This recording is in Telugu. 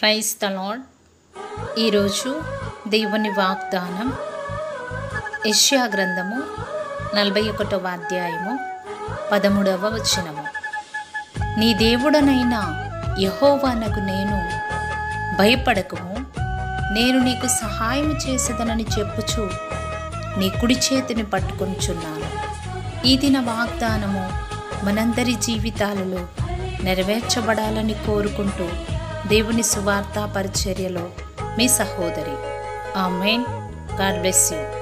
ప్రైజ్ ద లాడ్ ఈరోజు దేవుని వాగ్దానం యెషయా గ్రంథము నలభై ఒకటవ అధ్యాయము పదమూడవ వచనము నీ దేవుడనైన యహోవానకు నేను భయపడకము నేను నీకు సహాయం చేసేదనని చెప్పుచు నీ కుడి చేతిని పట్టుకొంచున్నాను ఈ దిన వాగ్దానము మనందరి జీవితాలలో నెరవేర్చబడాలని కోరుకుంటూ దేవుని సువార్తా పరిచర్యలో మీ సహోదరి ఆమెన్ గాడ్ బ్లెస్ యూ